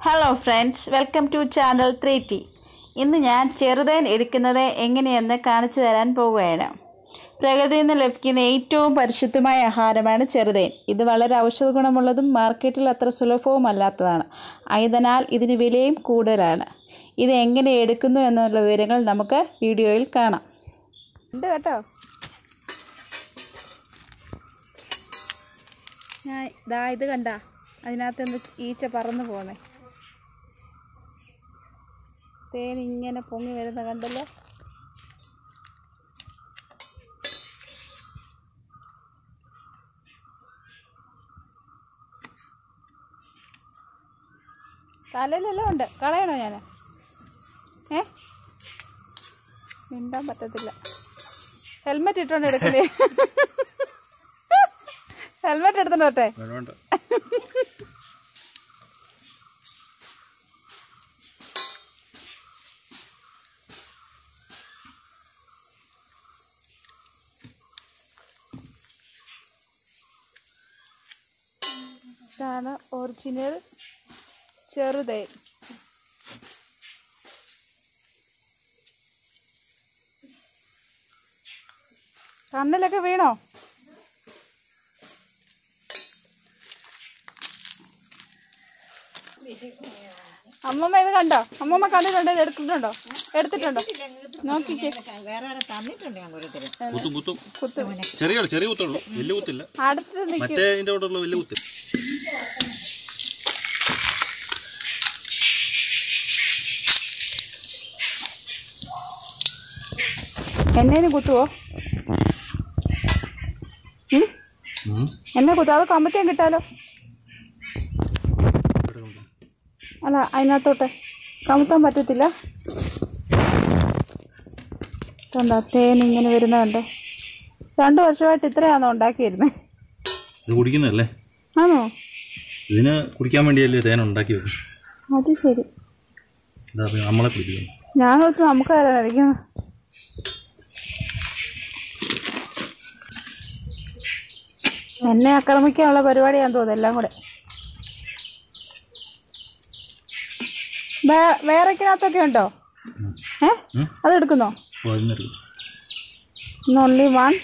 Hello friends welcome to channel three T ഇന്ന് ഞാൻ ചെറുതേൻ എടുക്കുന്നത് എങ്ങനെയെന്ന് കാണിച്ചു തരാൻ പോവുകയാണ് പ്രകൃതിയിൽ നിന്ന് ലഭിക്കുന്ന ഏറ്റവും പരിശുദ്ധമായ ആഹാരമാണ് ചെറുതേൻ ഇത് വളരെ ഔഷധ ഗുണമുള്ളതും മാർക്കറ്റിൽ അത്ര സുലഭവുമല്ലാത്തതാണ് ആയതിനാൽ ഇതിന് വിലയും കൂടുതലാണ് ഇത് എങ്ങനെ എടുക്കുന്നു എന്നുള്ള വിവരങ്ങൾ നമുക്ക് വീഡിയോയിൽ കാണാം ഉണ്ട് കേട്ടോ ഞാൻ ഇതാ ഇത് കണ്ട അതിനകത്ത് നിന്ന് ഈച്ച പറന്നു പോന്നേ തേൻ ഇങ്ങനെ പൊങ്ങി വരുന്ന കണ്ടല്ലോ തലയിലെല്ലാം ഉണ്ട് കളയണോ ഞാൻ ഏ മിണ്ടാൻ പറ്റത്തില്ല ഹെൽമെറ്റ് ഇട്ടോണ്ട് എടുക്കില്ലേ ഹെൽമെറ്റ് എടുത്തോണ്ട് വരട്ടെ വേണ്ട ഇതാണ് ഒറിജിനൽ ചെറുതേൻ കണ്ണിലൊക്കെ വീണോ അമ്മമ്മ ഇത് കണ്ടോ അമ്മമ്മ കണ്ടിട്ടുണ്ടോ ഇത് എടുത്തിട്ടുണ്ടോ എടുത്തിട്ടുണ്ടോ നോക്കിക്കേ വേറെ ആരെ തന്നിട്ടുണ്ട് ഞാൻ ഓരോരുത്തരും കുത്തും കുത്തും കുത്തും ചെറിയ ചെറിയ കുത്തുള്ളൂ വലിയ കുത്തില്ല അടുത്ത് നിൽക്കും മറ്റേ ഇതിന്റെ കൂടെ ഉള്ള വലിയ കുത്ത് എന്നേന് കുത്തുവോ ഉം? എന്നെ കുത്തുവോ അത് കമ്പത്തിയാൻ കിട്ടാലോ അല്ല അതിനകത്തോട്ടെ കമുത്താൻ പറ്റത്തില്ല കണ്ടോ തേൻ ഇങ്ങനെ വരുന്ന കണ്ടോ രണ്ടു വർഷമായിട്ട് ഇത്രയാണോ ഉണ്ടാക്കിയിരുന്നത് ഇത് കുടിക്കുന്നതല്ലേ ആണോ ഇതിന് കുടിക്കാൻ വേണ്ടിയല്ലേ തേൻ ഉണ്ടാക്കി വെക്കും അത് ശരി ഇതാ പിന്നെ നമ്മളെ കുടിക്കുന്നു ഞാൻ ഓർത്ത് നമുക്ക് തരാനായിരിക്കും എന്നെ ആക്രമിക്കാനുള്ള പരിപാടിയാന്ന് തോന്നുന്നു എല്ലാം കൂടെ വേ- വേറെക്കിനകത്തൊക്കെ ഉണ്ടോ ഏ ഉം. അതെടുക്കുന്നോ പതിനെടുക്കും ഓൺലി വൺ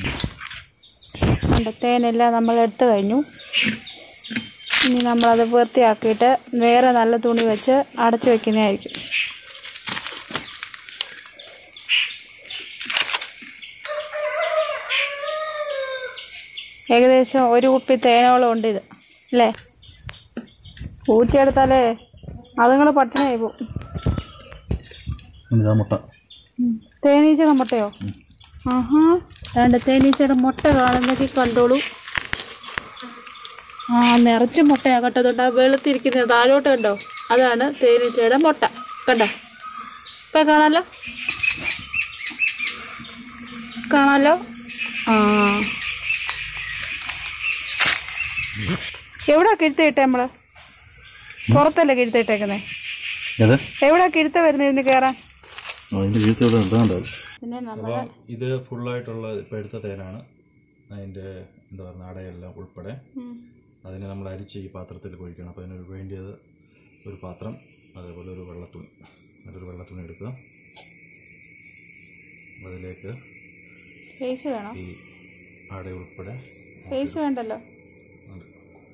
ഉണ്ട് തേനെല്ലാം നമ്മൾ എടുത്തു കഴിഞ്ഞു ഇനി നമ്മളത് വൃത്തിയാക്കിയിട്ട് വേറെ നല്ല തുണി വെച്ച് അടച്ചു വെക്കുന്നതായിരിക്കും ഏകദേശം ഒരു കുപ്പി തേനോളം ഉണ്ട് ഇത് അല്ലേ ഊറ്റിയെടുത്താലേ അതുങ്ങൾ പട്ടിണിയായി പോകും ഇതാ മുട്ട തേനീച്ചയുടെ മുട്ടയോ ആഹാ രണ്ട് തേനീച്ചയുടെ മുട്ട കാണുന്നെങ്കിൽ കണ്ടോളൂ ആ നിറച്ച് മുട്ടയാ കേട്ടതുണ്ട് ആ വെളുത്തിരിക്കുന്നത് താഴോട്ട് കണ്ടോ അതാണ് തേനീച്ചയുടെ മുട്ട കണ്ടോ ഇപ്പൊ കാണാലോ കാണാലോ ആ എവിടാ കിഴുത്തിട്ടെ നമ്മള് പുറത്തല്ലേ കിഴുത്തിട്ടേക്കുന്നേ ഏത് എവിടാ കിഴുത്ത വരുന്നത് ഇതിന് കയറാൻ അതിന്റെ വീട്ടിൽ ഇവിടെ ഉണ്ടാകും പിന്നെ നമ്മൾ അപ്പം ഇത് ഫുള്ളായിട്ടുള്ള ഇപ്പം എടുത്ത തേനാണ് അതിൻ്റെ എന്താ പറയുക അടയെല്ലാം ഉൾപ്പെടെ അതിനെ നമ്മൾ അരിച്ച് ഈ പാത്രത്തിൽ കുഴിക്കണം അപ്പോൾ അതിന് വേണ്ടിയത് ഒരു പാത്രം അതേപോലെ ഒരു വെള്ളത്തുണി അതൊരു വെള്ളത്തുണി എടുക്കുക അതിലേക്ക് ഫേസ് വേണോ ഈ അട ഉൾപ്പെടെ ഫേസ് വേണ്ടല്ലോ ഉണ്ട്.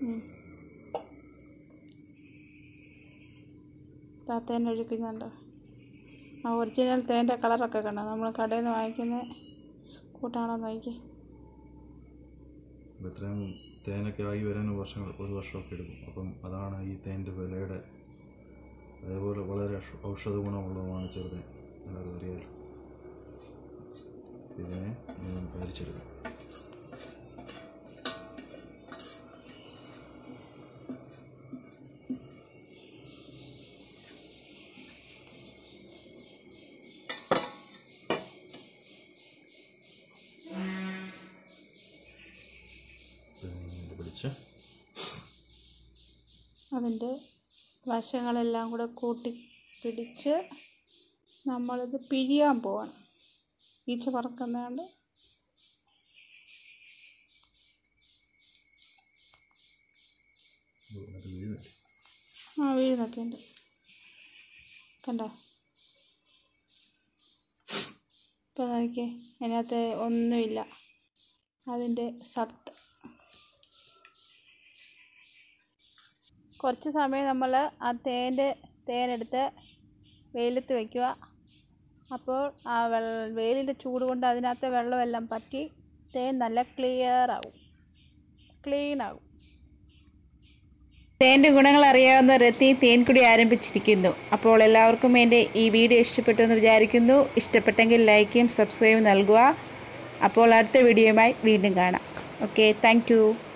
തേൻ ഒഴിക്കുന്നുണ്ടോ ആ ഒറിജിനൽ തേൻ്റെ കളറൊക്കെ കണ്ടോ നമ്മൾ കടയിൽ നിന്ന് വാങ്ങിക്കുന്ന കൂട്ടാണോ നോക്കി അപ്പോൾ ഇത്രയും തേനൊക്കെ ആയി വരാൻ വർഷങ്ങൾ ഒരു വർഷമൊക്കെ എടുക്കും അപ്പം അതാണ് ഈ തേൻ്റെ വിലയുടെ അതേപോലെ വളരെ ഔഷ- ഔഷധ ഗുണമുള്ളതുമാണ് ചെറുതേൻ എല്ലാവരും അറിയാമല്ലോ ഇതിനെ ഇനി നമുക്ക് അരിച്ചെടുക്കാം ഇതിനെ പിടിച്ച് അതിൻ്റെ വശങ്ങളെല്ലാം കൂടെ കൂട്ടി പിടിച്ച് നമ്മളിത് പിഴിയാൻ പോവാണ് ഈച്ച പറക്കുന്നതുകൊണ്ട് അത് വീഴുന്നില്ല ആ വീഴുന്നൊക്കെ ഉണ്ട് കണ്ടോ ഇപ്പോൾ നോക്കിയേ അതിനകത്ത് ഒന്നുമില്ല അതിൻ്റെ സത്ത് കുറച്ച് സമയം നമ്മൾ ആ തേൻ്റെ തേനെടുത്ത് വെയിലത്ത് വയ്ക്കുക അപ്പോൾ ആ വെള്ള വെയിലിൻ്റെ ചൂട് കൊണ്ട് അതിനകത്തെ വെള്ളമെല്ലാം പറ്റി തേൻ നല്ല ക്ലിയർ ആവും ക്ലീൻ ആകും തേൻ്റെ ഗുണങ്ങൾ അറിയാവുന്ന രത്തി തേൻകുടി ആരംഭിച്ചിരിക്കുന്നു അപ്പോൾ എല്ലാവർക്കും എൻ്റെ ഈ വീഡിയോ ഇഷ്ടപ്പെട്ടു എന്ന് വിചാരിക്കുന്നു ഇഷ്ടപ്പെട്ടെങ്കിൽ ലൈക്കും സബ്സ്ക്രൈബും നൽകുക അപ്പോൾ അടുത്ത വീഡിയോയുമായി വീണ്ടും കാണാം ഓക്കെ താങ്ക്